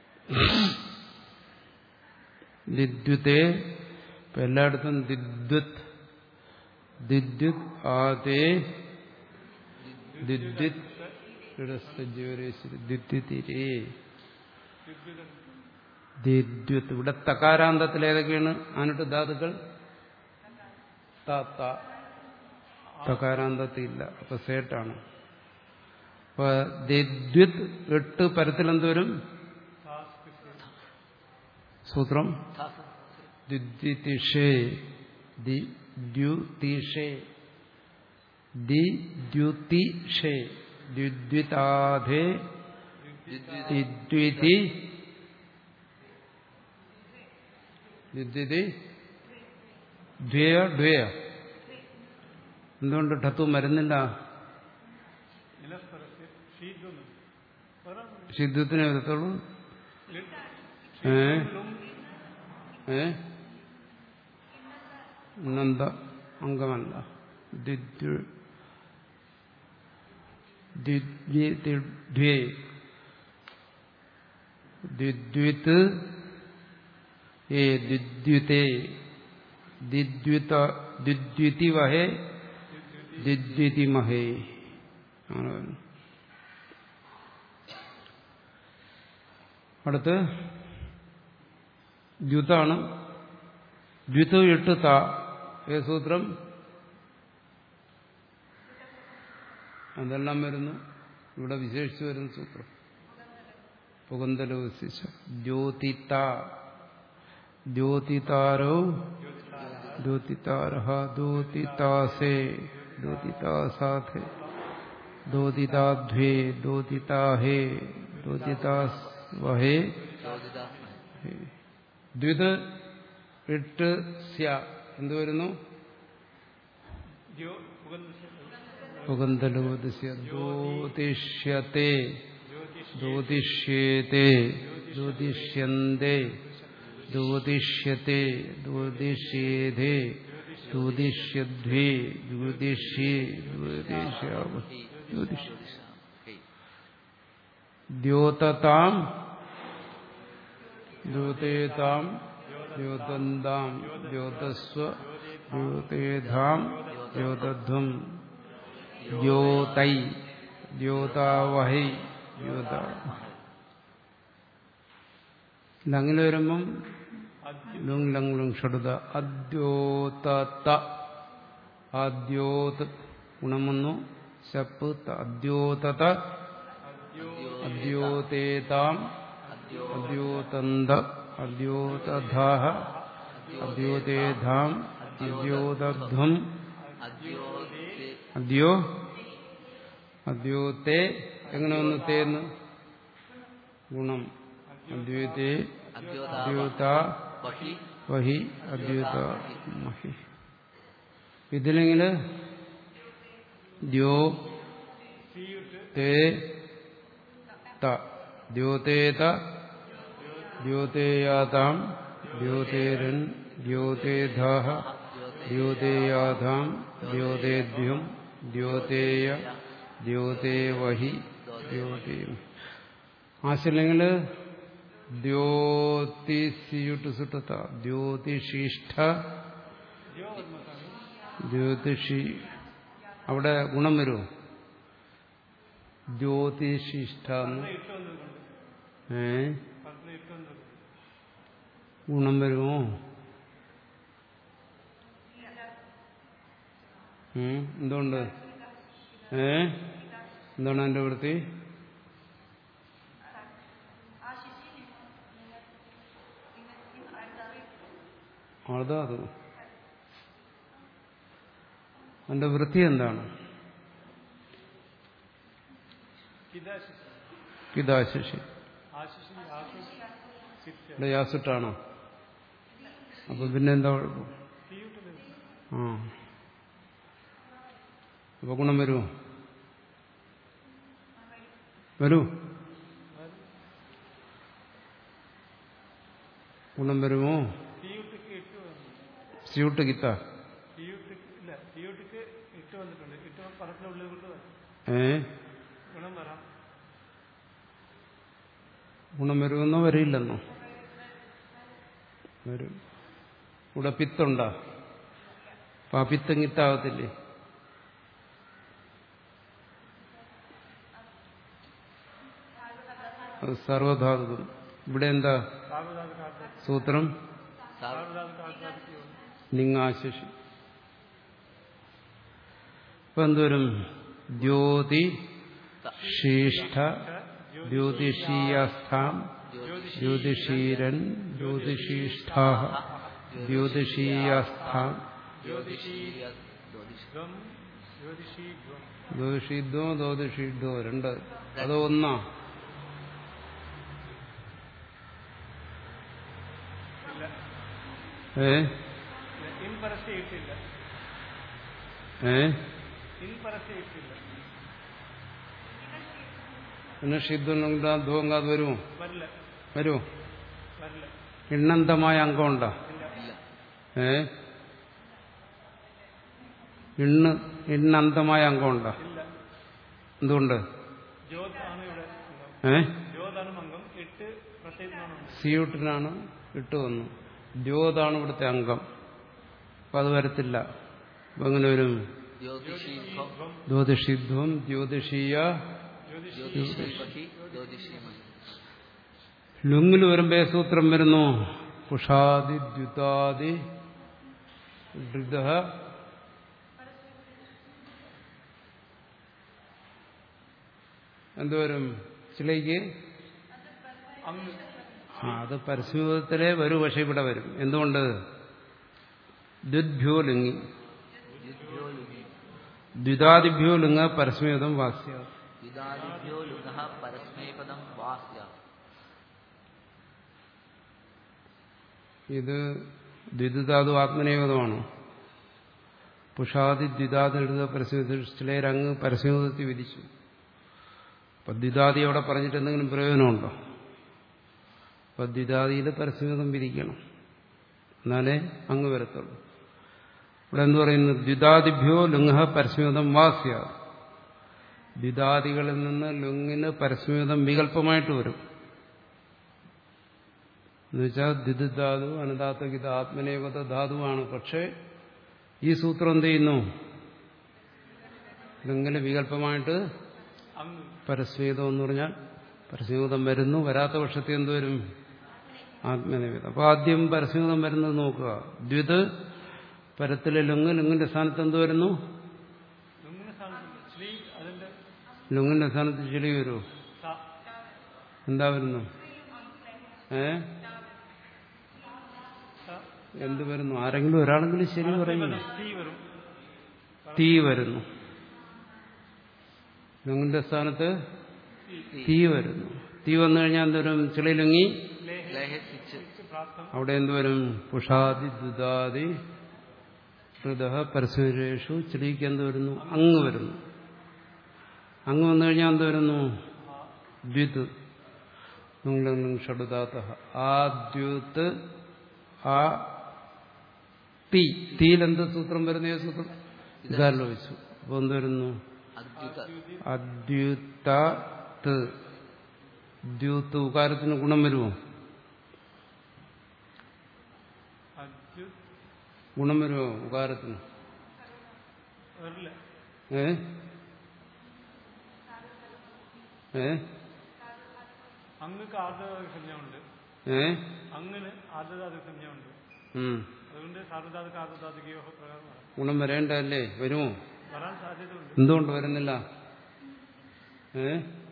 A: ദിദ്യുത്തെ ഇപ്പൊ എല്ലായിടത്തും ദിദ്വത് ദിദ്യുത് ആദേ ദിദ്യുത് ദിദ്യുതിരേ ദിദ്യുത് ഇവിടെ തകാരാന്തത്തിൽ ഏതൊക്കെയാണ് ആനിട്ട് ധാതുക്കൾ ത ത തകാരാന്തത്തിൽ ഇല്ല അപ്പൊ സേട്ടാണ് അപ്പൊ ദിദ്യുത് എട്ട് പരത്തിലെന്തോരും സൂത്രം
B: ഥാസ്.
A: ദിദ്യുതിഷേ ദിദ്യുതിഷേ ദിദ്യുതിഷേ ദിദ്യുതാധേ
B: ദിദ്യുതി.
A: ദിദ്വിതി ദിദ്വിതി ദ്വയ ദ്വയ എന്തുകൊണ്ട് ഠത്വം വരുന്നില്ല
C: നിലസ്പരസ്യ ഷീദ്വന്ന് പറയാം
A: സിദ്ധത്തിനെ വരത്തുള്ളൂ ഏ ഏ നന്ദ അംഗമല്ല ദ്വിദ്വ ദ്വിദ്വേ ദ്വിദ്വിത്ത് ഏ ദ്വിദ്യുതേ ദ്വിദ്യുത ദ്വിദ്യുതി വഹേ ദ്വിദ്യുതി മഹേ അങ്ങനെ വരുന്നു അടുത്ത് ദ്യുതാണ് ദ്വിതു എട്ട് ത ഏ സൂത്രം അതെല്ലാം വരുന്നു ഇവിടെ വിശേഷിച്ചു വരുന്ന സൂത്രം പുകന്തലോസിച്ച ദ്യോതിത ദ്യോതിതാരോ ദ്യോതിതാരഹ ദ്യോതിതാസേ ദ്യോതിതാസാധേ ദ്യോതിതാധ്വേ ദ്യോതിതാഹേ ദ്യോതിതാസ്വഹേ
B: ചോദിതാസ്മഹേ
A: ദ്വിത് എട്ട് സ്യ എന്ത് വരുന്നു
C: ദ്യോ പുകന്ദ
A: പുകന്തലോദിസ്യ ദ്യോതിഷ്യത്തെ ജ്യോതിഷ്യേത്തെ ജ്യോതിഷ്യന്തേ ജ്യോതിഷ്യത്തെ ജ്യോതിഷ്യേധേ ജ്യോതിഷ്യധ്വേ ജ്യോതിഷ്യേ ജ്യോതിഷ്യാവ ജ്യോതിഷ്
B: ഹേ
A: ദ്യോതതാം ദ്യോതേതാം ദ്യോതന്താം ദ്യോതസ്വ ദ്യോതേധാം ദ്യോതധ്വം ദ്യോതൈ ദ്യോതാവഹൈ ദ്യോത അങ്ങനെ വരുമ്പം ലുങ് ലങ് ലുങ് ഷടുത അദ്യോതത അദ്യോത് ഗുണം വന്നു ശപ്പ് ത അദ്യോതത അദ്യോതേതാം അദ്യോതന്ത അദ്യോതധാഹ അദ്യോതേധാം അദ്യോതധ്വം
B: അദ്യോതേ
A: അദ്യോ അദ്യോത്തെ എങ്ങനെ വന്നു തേന്ന് ഗുണം അദ്വൈതേ
B: അദ്യോതാവ
A: അദ്യോത
B: വഹി
A: വഹി അദ്വൈത മഹി ഇതിലെങ്കില് ദ്യോ തേ ത ദ്യോതേത ദ്യോതേയാതാം ദ്യോതേരൻ ദ്യോതേധാഹ ദ്യോതേയാധാം ദ്യോതേദ്യം ദ്യോതേയ ദ്യോതേവഹി ദ്യോതേയം ആശല്ലെങ്കിൽ ദ്യോതിസിയുട്ട് സുട്ടത്ത ദ്യോതിഷിഷ്ഠ ജ്യോതിഷി അവിടെ ഗുണം വരുമോ ജ്യോതിഷിഷ്ഠ എന്ന്
C: ഇട്ട് വന്നിട്ടുണ്ട്
A: ഏ
C: പദത്തിന് ഇട്ട് വന്നിട്ടുണ്ട്
A: ഗുണം വരുമോ ഉം, എന്തുകൊണ്ട് ഏ എന്താണ് എന്റെ വൃത്തി അതാ അത് എന്റെ വൃത്തി എന്താണ്
C: കിതാശിഷ്
A: പിതാശിഷി
C: ആശിഷി ആശിഷ് സിത്യ
A: ഇവിടെ യാസിട്ടാണോ അപ്പൊ പിന്നെ എന്താ കുഴപ്പം
C: തീയിട്ട്
A: ആ അപ്പൊ ഗുണം വരുമോ വരൂ ഗുണം വരുമോ
C: തീയുട്ടിക്ക് ഇട്ട് വന്നു
A: സ്യൂട്ട് കിത്ത
C: തീയുട്ടിക്ക് ഇല്ല തീയുട്ടിക്ക് ഇട്ട് വന്നിട്ടുണ്ട് ഇട്ട് പദത്തിനുള്ളിൽ കൊണ്ട് വരും
A: ഏ
C: ഗുണം വരാം
A: ഗുണം വരുമെന്നോ വരില്ലെന്നോ വരും ഇവിടെ പിത്തുണ്ടോ അപ്പൊ ആ പിത്തം കിത്താകത്തില്ലേ അത് സർവധാതുകം ഇവിടെ എന്താ
C: സാർവധാതുക
A: സൂത്രം
C: സാർവധാതുക ആത്മാതിക്ക്
A: നിങ്ങാശിഷി ഇപ്പൊ എന്തുവരും ജ്യോതി ശിഷ്ട ജ്യോതിഷീയസ്ഥാം ജ്യോതിഷീരൻ ജ്യോതിഷീഷ്ഠാ ജ്യോതിഷീയസ്ഥാം
B: ജ്യോതിഷീയ ജ്യോതിഷ
C: ധ്വം ജ്യോതിഷി ധ്വം
A: ജ്യോതിഷിദ്വോ ജ്യോതിഷിദ്വോ രണ്ട് അത് ഒന്നാ
C: ഇല്ല
A: ഏ
C: ഇൻ പരസ്യ ഇട്ടില്ല
A: ഏ
C: ഇൻ പരസ്യ ഇട്ടില്ല
A: പിന്നെ ഷിദ്ധ്വം അത് വരുമോ
C: വരില്ല
A: വരുമോ
C: വരില്ല
A: ഇണ്ണന്തമായ അംഗമുണ്ടോ
B: ഇല്ല
A: ഏ ഇണ്ണ് ഇണ്ണന്തമായ അംഗമുണ്ടോ
C: ഇല്ല
A: എന്തുകൊണ്ട്
C: ജ്യോത് ആണ് ഇവിടെ അംഗം
A: ഏ
C: ജ്യോതാണ് അംഗം എട്ട് പ്രത്യേകമാണ് അംഗം
A: സിയൂട്ടിനാണ് ഇട്ട് വന്നു ദ്യോതാണ് ഇവിടുത്തെ അംഗം അപ്പൊ അത് വരത്തില്ല അപ്പൊ എങ്ങനെ വരും
B: ജ്യോതിഷീഭം
A: ജ്യോതിഷിധ്വം ജ്യോതിഷീയ
B: ജ്യോതിഷീപതി ജ്യോതിഷീമതി
A: ലുങ്ങിൽ വരുമ്പോ ഏത് സൂത്രം വരുന്നു കുഷാദി ദ്യുതാദി ധൃത എന്തുവരും ചിലയ്ക്ക്
C: അങ്ങ്
A: ആ അത് പരസ്യത്തിലേ വരൂ പക്ഷെ ഇവിടെ വരും എന്തുകൊണ്ട് ദ്വിഭ്യോ ലിംഗി
B: യുദ്ധ്യോ ലുങ്ങി
A: ദ്വിതാദിഭ്യോ ലിംഗ പരസ്മേതം വാസ്യ
B: യുദാദിഭ്യോ ലുങ്ങഃ പരസ്മൈപദം വാസ്യ
A: ഇത് ദ്വിതാതു ആത്മനേപദമാണ് പുഷാദി ദ്വിതാദി എഴുത പരസ്യത്തിൽ ചിലരങ്ങ് പരസ്യത്തിൽ വിധിച്ചു അപ്പൊ ദ്വിതാദി അവിടെ പറഞ്ഞിട്ട് എന്തെങ്കിലും പ്രയോജനമുണ്ടോ അപ്പൊ ദ്വിതാദിയിൽ പരസ്യതം വിധിക്കണം എന്നാലേ അങ്ങ് വരത്തുള്ളൂ ഇവിടെ എന്ത് പറയുന്നു ദ്വിതാദിഭ്യോ ലുങ്ങ പരസ്മൃതം വാസ്യ ദ്വിതാദികളിൽ നിന്ന് ലുങ്ങിന് പരസ്മൃതം വികല്പമായിട്ട് വരും എന്നുവെച്ചാൽ ദ്വിധാതു അനധാത്വഗീത ആത്മനേപത ധാതുവാണ് പക്ഷേ ഈ സൂത്രം എന്ത് ചെയ്യുന്നു ലുങ്ങിന് വികല്പമായിട്ട്
C: അങ്ങ്
A: പരസ്മീതം എന്ന് പറഞ്ഞാൽ പരസ്മീതം വരുന്നു വരാത്ത പക്ഷത്തെ എന്ത് വരും ആത്മനിവേദം അപ്പൊ ആദ്യം പരസ്മീതം വരുന്നത് നോക്കുക ദ്വിത് പരത്തിലെ ലുങ്ങ് ലുങ്ങിന്റെ സ്ഥാനത്ത് എന്ത് വരുന്നു
C: ലുങ്ങിന് സ്ഥാനത്ത് ശ്രീ അതിന്റെ
A: ലുങ്ങിന്റെ സ്ഥാനത്ത് ചെളി വരൂ
C: സ
A: എന്താ വരുന്നു ഏ
C: സ
A: എന്ത് വരുന്നു ആരെങ്കിലും ഒരാളെങ്കിലും ശരി പറയുന്നു
C: തീ വരും
A: തീ വരുന്നു ലുങ്ങിന്റെ സ്ഥാനത്ത് തീ വരുന്നു തീ വന്നു കഴിഞ്ഞാൽ എന്തോരും ചെളി ലുങ്ങി
B: ലയസിച്ച്
C: പ്രാപ്തം
A: അവിടെ എന്തുവരും പുഷാദി ദുദാദി ഹൃദ പരസ്മരേഷു ചെടിക്ക് എന്ത് വരുന്നു അങ്ങ് വരുന്നു അങ്ങ് വന്നു കഴിഞ്ഞാൽ എന്ത് വരുന്നു ദ്വിത് ഷടുദാത്ത ആ ദ്യുത്ത് ആ തീ തീയിലെന്ത് സൂത്രം വരുന്ന ഏത് സൂത്രം ഇതാലോചിച്ചു അപ്പൊ എന്ത് വരുന്നു
B: അദ്യുത
A: അദ്യുത ദ്യൂത്ത് ഉകാരത്തിന് ഗുണം വരുമോ
C: അദ്യു
A: ഗുണം വരുമോ ഉകാരത്തിന്
C: വരില്ല
A: ഏ ഏ
C: അങ്ങക്ക് ആർദ്രതാതി സംജ്ഞയുണ്ട്
A: ഏ
C: അങ്ങനെ ആർദ്രതാതി സംജ്ഞയുണ്ട്
A: ഉം.
C: അതുകൊണ്ട് സാർവധാതുക ആർദ്രതാതികയോ പ്രകാരമാണ്
A: ഗുണം വരേണ്ടതല്ലേ വരുമോ
C: വരാൻ സാധ്യതയുണ്ട്
A: എന്തുകൊണ്ട് വരുന്നില്ല ഏ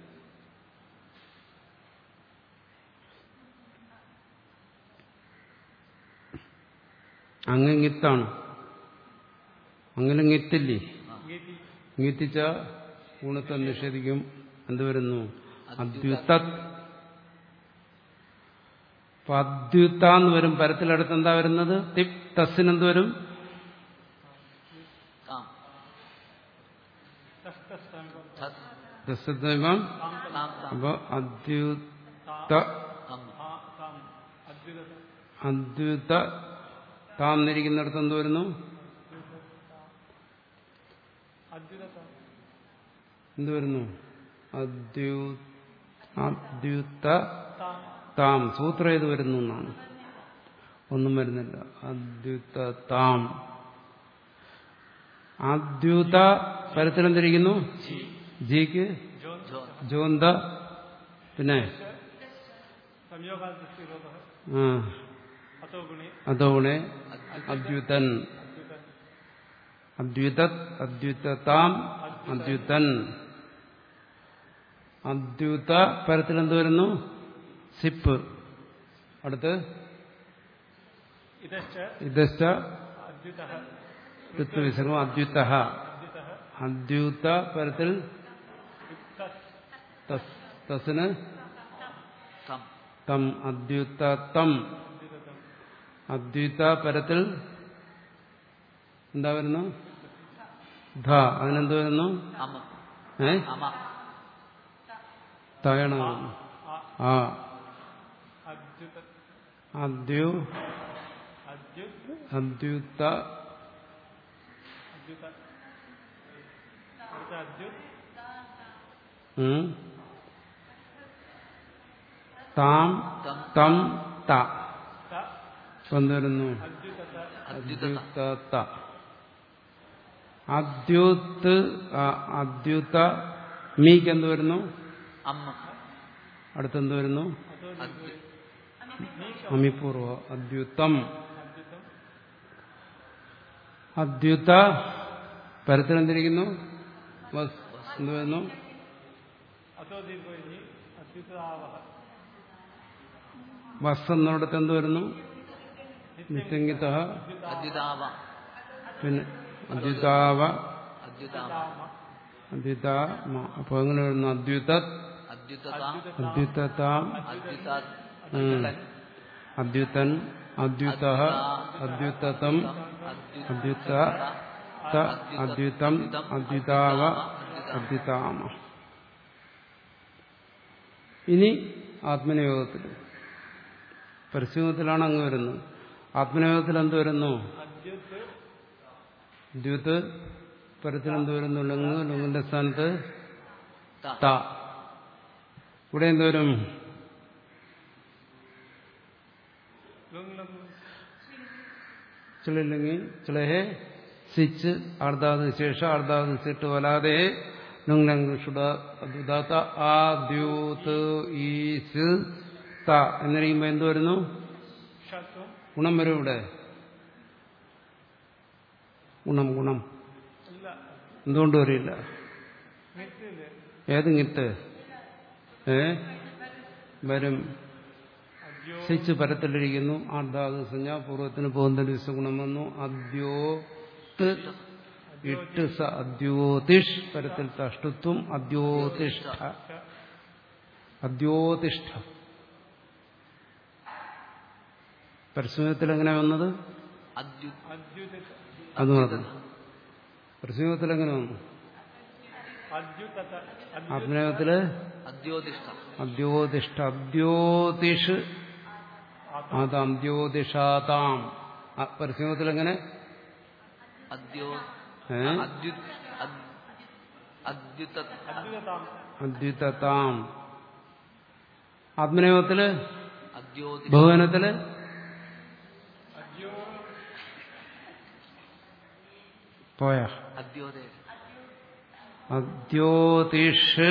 A: അങ്ങ്ങ്ങിത്താണ് അങ്ങനെങ്ങിത്തില്ലേ
C: ഗീതി
A: ഗീതിച്ച ഗുണത്തെ നിഷേധിക്കും എന്ത് വരുന്നു അദ്യുത അപ്പൊ അദ്യുത എന്ന് വരും പരത്തിലടുത്ത് എന്താ വരുന്നത് തിപ് തസ്സിന് എന്ത് വരും
B: താം
C: തസ് തസ് തമ്പം
B: തത്
A: ദസ്സദ്വൈവം
C: താം തം
B: താം താം
A: അപ്പൊ അദ്യുത
B: അം
C: ആ താം അദ്വിത
A: അദ്വൈത താം എന്നിരിക്കുന്നിടത്ത് എന്ത് വരുന്നു
C: അദ്വിത താം
A: എന്ത് വരുന്നു അദ്യു അദ്യുത
C: താം
A: താം സൂത്രം ഏത് വരുന്നു എന്നാണ് ഒന്നും വരുന്നില്ല അദ്യുത താം അദ്യുത പരത്തിലെന്തിരിക്കുന്നു ജിക്ക്
C: ജോൻ
B: ജോൻ
A: ജോന്ത പിന്നെ
C: സംയോഗാദിസ്ഥിരോധ
A: ആ,
C: അത്തോ ഗുണി
A: അതോണെ അദ്യുതൻ
C: അദ്വിത
A: അദ്വിത അദ്വിതാം അദ്യുതൻ അദ്യുത പരത്തിലെന്ത് വരുന്നു സിപ്പ് അടുത്ത്
C: ഇതശ്ച
A: ഇതശ്ച
C: അദ്വിത
A: ഋത്വിസർഗം അദ്യുത
C: അദ്വിത
A: അദ്യുത പരത്തിൽ
C: തസ്
A: തസ് തസിന്
B: തം
A: തം അദ്യുത തം
C: അദ്വിതം
A: അദ്വിത പരത്തിൽ എന്താ വരുന്നു ധ അതിനെന്ത് വരുന്നു
B: അമ
A: ഏ
B: അമ
A: തയണ ആ
C: അദ്യുത
A: അദ്യു
C: അദ്യുത്
A: അദ്യുത
C: അദ്യുത അടുത്ത അദ്യുത്
A: ഉം. താം
B: തം
A: തം ത
C: ത
A: ഇപ്പൊ എന്ത് വരുന്നു
C: അദ്യുതത
B: അദ്യുത
A: അദ്യുത അദ്യുത് ആ, അദ്യുത മീക്ക് എന്ത് വരുന്നു
B: അമ്മ
A: അടുത്തെന്ത് വരുന്നു
B: അദ്യു
A: അമിപൂർവ അദ്യുതം
C: അദ്യുതം
A: അദ്യുത പരത്തിലെന്തിരിക്കുന്നു വസ് എന്ത് വരുന്നു
C: അതോ ദീർഘി അദ്യുതാവഹ
A: വസ് എന്നിടത്ത് എന്ത് വരുന്നു നിത്യങ്കിത
B: അദ്യുതാവ
A: പിന്നെ അദ്യുതാവ
B: അദ്യുതാമ
A: അദ്യുത അപ്പൊ എങ്ങനെ വരുന്നു അദ്യുത
B: അദ്യുതത
A: അദ്യുതതാം
B: അദ്യുത
A: ഉം. അദ്യുതൻ അദ്യുത അദ്യുതതം അദ്യുത ത അദ്യുതം അദ്യുതാവ അദ്യുതാമ ഇനി ആത്മനിയോഗത്തിൽ പരിശീലനത്തിലാണ് അങ്ങ് വരുന്നത് ആത്മനിയോഗത്തിൽ എന്ത് വരുന്നു
C: അദ്യുത്
A: ദ്യുത് പരത്തിൽ എന്ത് വരുന്നു ലുങ്ങ് ലുങ്ങിന്റെ സ്ഥാനത്ത്
B: ത
A: ത ഇവിടെ എന്ത് വരും
C: ലുങ് ലുങ്
A: ചിളില്ലെങ്കിൽ ചിളഹെ സിച്ച് അർദ്ധാത് ശേഷ അർദ്ധാത് സിട്ട് വലാതെ നുങ്ലങ്കുഷുദാത്ത ആ ദ്യൂത്ത് ഈസ് ത എന്നിരിക്കുമ്പോ എന്ത് വരുന്നു
C: ഷത്വം
A: ഗുണം വരും ഇവിടെ ഗുണം ഗുണം
C: ഇല്ല
A: എന്തുകൊണ്ട് വരില്ല
C: മിത്തില്
A: ഏത് കിട്ട് ഏ വരും
C: അദ്യോ
A: സിച്ച് പരത്തിലിരിക്കുന്നു ആർദ്ധാത് സഞ്ജ പൂർവ്വത്തിന് പോകുന്ന ഗുണം വന്നു അദ്യോത്ത് ഇട്ട് സ അദ്യോതിഷ് പരത്തിൽ തഷ്ടുത്വം അദ്യോതിഷ്ഠ അദ്യോതിഷ്ഠ പരിശ്രമത്തിൽ എങ്ങനെ വന്നത്
B: അദ്യു
C: അദ്യുത
A: അത് മാത്രം പരിശ്രമത്തിൽ എങ്ങനെ വന്നു
C: അദ്യുതത
A: ആത്മനേയത്തില്
B: അദ്യോതിഷ്ഠ
A: അദ്യോതിഷ്ഠ അദ്യോതിഷ് ആതാം ദ്യോതിഷാതാം പരിശ്രമത്തിൽ എങ്ങനെ
B: അദ്യോ
A: ഏ?
B: അദ്യു അദ്- അദ്യുത
C: അദ്യുതതാം
A: അദ്വിതതാം ആത്മനേയത്തില്
B: അദ്യോതി
A: ബഹുവനത്തില്
C: അദ്യോ
A: പോയ
B: അദ്യോതേ
A: അദ്യോതിഷ്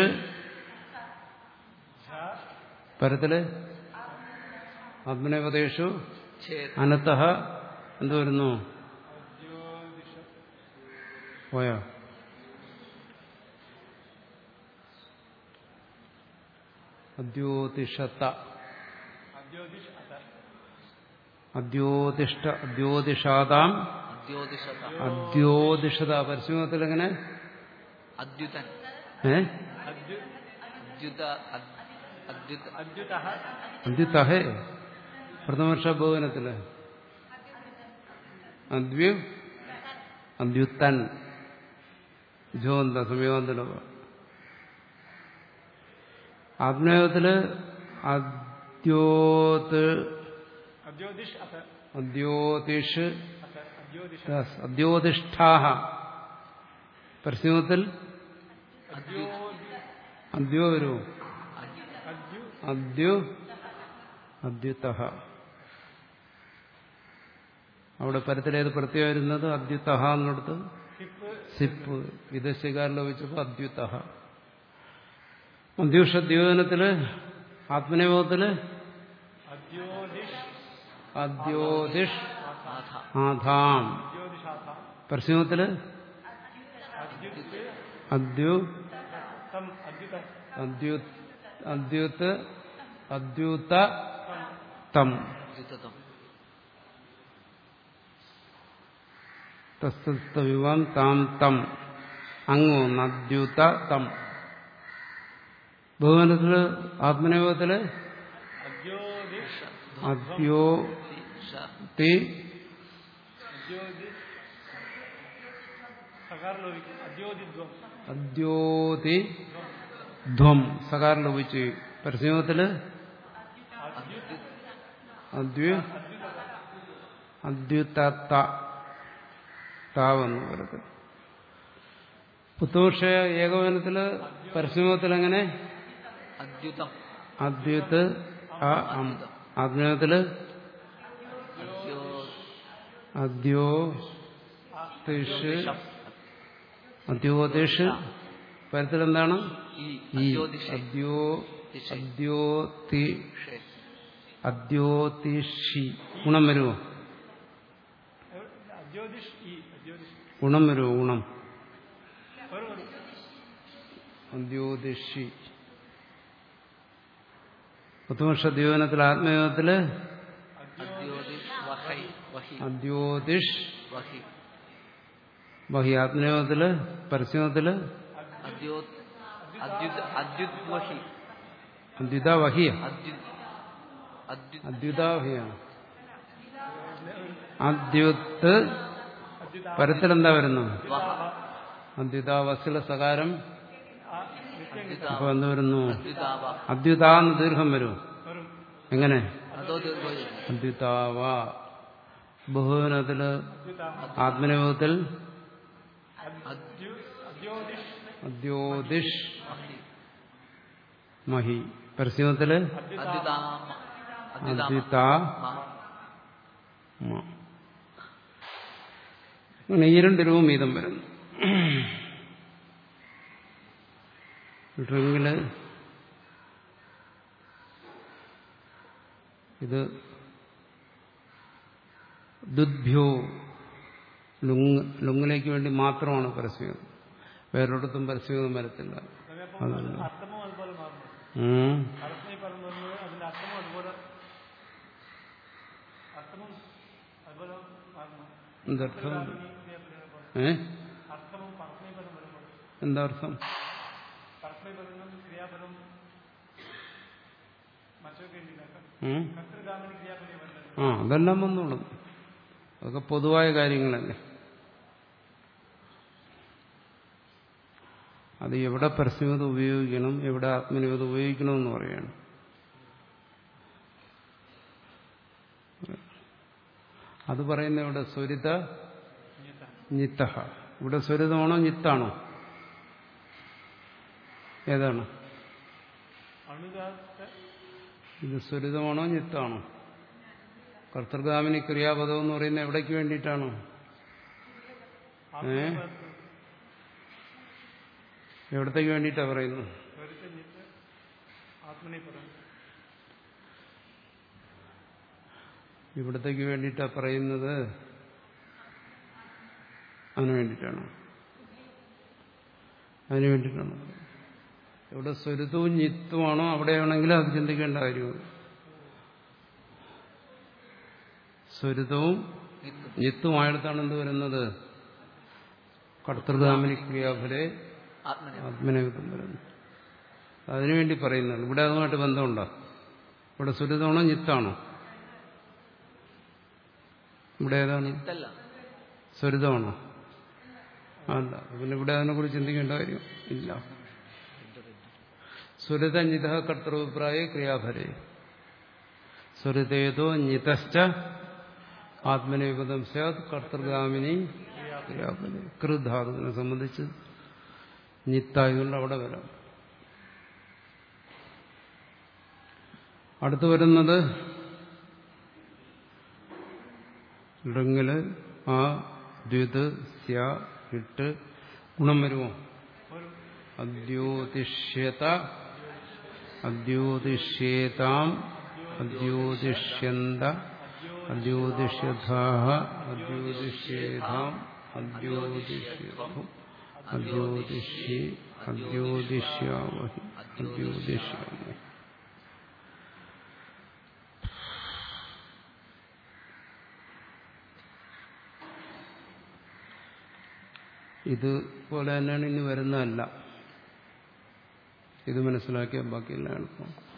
C: ഝ
A: പരത്തില് ആത്മനേപതേഷു
B: ഛേദ്
A: അനത്ത എന്ത് വരുന്നു
C: അദ്യോദിഷ
A: പോയോ അദ്യോതിഷത്ത
C: അദ്യോദിഷ അത
A: അദ്യോതിഷ്ഠ അദ്യോതിഷാതാം
B: അദ്യോതിഷത
A: അദ്യോതിഷത പരിശുഭത്തിൽ എങ്ങനെ
B: അദ്യുതൻ
A: ഏ
C: അദ്യു
B: അദ്യുത അദ്- അദ്യുത
C: അദ്യുത
A: അദ്യുതഹേ പ്രഥമവർഷ ബഹുവനത്തില് അദ്വ്യു അദ്യുത്തൻ ജോന്ത സമയോന്തര ആത്മയോഗത്തില് അദ്യോത്
C: അദ്യോദിഷ് അത
A: അദ്യോതിഷ്
C: അത അദ്യോദിഷ
A: ദാസ് അദ്യോതിഷ്ഠാഹ പരിശീലനത്തിൽ
C: അദ്യോദി
A: അദ്യോ വരൂ
C: അദ്യു
A: അദ്യു അദ്യുത അവിടെ പരത്തിലേത് പ്രത്യേകം വരുന്നത് അദ്യുത എന്നിടത്ത്
C: സിപ്പ്
A: സിപ്പ് വിദേശകാരിൽ വെച്ചപ്പോൾ അദ്യുത അദ്യൂഷ ദ്യോതനത്തില് ആത്മനിയോഗത്തില്
C: അദ്യോദിഷ്
A: അദ്യോതിഷ്
B: ആഥ
A: ആധാം
C: അദ്യോദിഷാഥ
A: പരസ്യമത്തില്
C: അദ്യുത്
A: അദ്യു
C: തം അദ്യുത
A: അദ്യു അദ്യുത്ത് അദ്യൂത
C: തം
A: തം
B: അദ്യുതം
A: തസ്തവിവാം താം തം അങ്ങോ നദ്യൂത തം ബഹുവനത്തില് ആത്മനിയോഗത്തില്
C: അദ്യോദിഷ്
A: അദ്യോ
B: ഷ
A: തി
C: അദ്യോദിഷ് സകാർ ലോപിക്കും അദ്യോതിദ്വം
A: അദ്യോതി ധ്വം സകാരം ലോപിച്ചു പരസ്യമത്തില് അദ്വ അദ്യുത്ത താവെന്ന് പറയുന്നത് പുത്തൂഷ ഏകോപനത്തില് പരസ്യമത്തിൽ എങ്ങനെ
B: അദ്യുതം
A: അദ്വൈത്ത് ആ അം ആത്മീയത്തില്
B: അദ്യോ
A: അദ്യോ തിഷ് അദ്യോതിഷ് പരത്തിൽ എന്താണ്
B: ഈ
A: ഈ
B: അദ്യോതിഷേ
A: അദ്യോ
B: ദിശേ.
A: അദ്യോതി
B: ഷേ.
A: അദ്യോതിഷി ഗുണം വരുമോ
C: അദ്യോതിഷ് ഈ അദ്യോതിഷ്
A: ഗുണം വരുമോ ഗുണം
C: വരും വരും
A: അദ്യോതിഷി പത്തുവർഷ ദ്യോനത്തിൽ ആത്മയോഗത്തില്
B: അദ്യോതിഷ് വഹൈ വഹി
A: അദ്യോതിഷ്
B: വഹി
A: ബഹി ആത്മയോഗത്തില് പരസ്യമത്തില്
B: അദ്യോ അദ്യുത് അദ്യുത് വഹി
A: അദ്വിത വഹിയ
B: അദ്യുത് അദ്യുത്
A: അദ്വിതാവഹിയാണ് അദ്യുത്ത് പരത്തിലെന്താ വരുന്നു
B: വഹ
A: അദ്വിതാവസിലെ സകാരം
B: അദ്യുതാ
A: അപ്പൊ എന്ത് വരുന്നു
B: അദ്യുതാവ
A: അദ്യുതാന്ന് ദീർഘം വരും
C: വരും
A: എങ്ങനെ
B: അതോ ദീർഘോജി
A: അദ്യുതാവ ബഹുവനത്തില് ആത്മനിയോഗത്തിൽ
C: അദ്യു അദ്യോതിഷ്
A: അദ്യോതിഷ്
B: വഹി
A: മഹി പരസ്യമത്തില്
B: അദ്യുതാമ അദ്യുതാമ
A: അദ്വിതാ
B: മ.
A: മ. അങ്ങനെ ഈ രണ്ട് രൂപം വീതം വരുന്നു ഡ്രിങ്കില് ഇത് ദുദ്ഭ്യോ ലുങ് ലുങ്ങിലേക്ക് വേണ്ടി മാത്രമാണ് പരസ്യം വേറൊരിടത്തും പരസ്യമൊന്നും വരത്തില്ല അതല്ല
C: അർത്ഥമും അതുപോലെ മാറുന്നു
A: ഉം.
C: അർത്ഥം ഈ പറഞ്ഞു വരുന്നത് അതിന്റെ അർത്ഥമും അതുപോലെ അർത്ഥമും അതുപോലെ മാറുന്നു
A: എന്തർത്ഥം
C: ക്രിയാപദം
A: ഏ
C: അർത്ഥവും പർത്തനീപദം വരുമ്പോൾ
A: എന്താ അർത്ഥം
C: പർത്തനീപദം ക്രിയാപദം മറ്റൊക്കെ ഉണ്ടാക്കാം
A: ഉം?
C: കർത്തൃഗാമിനി ക്രിയാപദം വരുന്നത്
A: ആ അതെല്ലാം വന്നോളും അതൊക്കെ പൊതുവായ കാര്യങ്ങളല്ലേ അത് എവിടെ പരസ്യമത ഉപയോഗിക്കണം എവിടെ ആത്മനിവത ഉപയോഗിക്കണം എന്ന് പറയാണ് അത് പറയുന്ന ഇവിടെ സ്വരിത ഞിത്ത ഇവിടെ സ്വരിതമാണോ ഞിത്താണോ ഏതാണ്
C: അണുദാത്ത
A: ഇത് സ്വരിതമാണോ ഞിത്താണോ കർത്തൃഗാമിനി ക്രിയാപദം എന്ന് പറയുന്നത് എവിടേക്ക് വേണ്ടിയിട്ടാണ് ഏ എവിടത്തേക്ക് വേണ്ടിയിട്ടാണ് പറയുന്നത്
C: സ്വരിതഞ്ഞിട്ട് ആത്മനീപദം
A: ഇവിടത്തേക്ക് വേണ്ടിയിട്ടാണ് പറയുന്നത് അതിനു വേണ്ടിയിട്ടാണ് അതിനു വേണ്ടിയിട്ടാണ് എവിടെ സ്വരുതവും ഞിത്തുമാണോ അവിടെയാണെങ്കിൽ അത് ചിന്തിക്കേണ്ട കാര്യമാണ് സ്വരുതവും ഞിത്തുമായിടത്താണ് എന്ത് വരുന്നത് കർത്തൃഗാമിനി ക്രിയാഫലെ
B: ആത്മനെ
A: ആത്മനേകത്വം വരുന്നു അതിനുവേണ്ടി പറയുന്നതാണ് ഇവിടെ അതുമായിട്ട് ബന്ധമുണ്ടോ ഇവിടെ സുരിതമാണോ ഞിത്താണോ ഇവിടെ ഏതാണ്
B: ഇതല്ല
A: സ്വരിതമാണോ അല്ല പിന്നെ ഇവിടെ അതിനെക്കുറിച്ച് ചിന്തിക്കേണ്ട കാര്യം ഇല്ല സ്വരിത ഞിത കർത്തൃഭിപ്രായ ക്രിയാഫലേ സ്വരിതേതോ ഞിതശ്ച ആത്മനേപദം സ്യാത് കർത്തൃഗാമിനി ക്രിയാഫലേ കൃധാതുവിനെ സംബന്ധിച്ച് ഞിത്തായതുകൊണ്ട് അവിടെ വരാം അടുത്ത് വരുന്നത് ഇടങ്ങില് ആ ദ്വിത് സ്യ ഇട്ട് ഗുണം വരുമോ അദ്യോതിഷ്യത അദ്യോതിഷ്യേതാം അദ്യോതിഷ്യന്ത അദ്യോതിഷ്യഥാഹ അദ്യോതിഷ്യേതാം അദ്യോതിഷ്യഥം അദ്യോതിഷ്യേ അദ്യോതിഷ്യാമഹി അദ്യോതിഷ്യാമഹി ഇതുപോലെ തന്നെയാണ് ഇനി വരുന്നതല്ല ഇത് മനസ്സിലാക്കിയാൽ ബാക്കിയെല്ലാം എളുപ്പം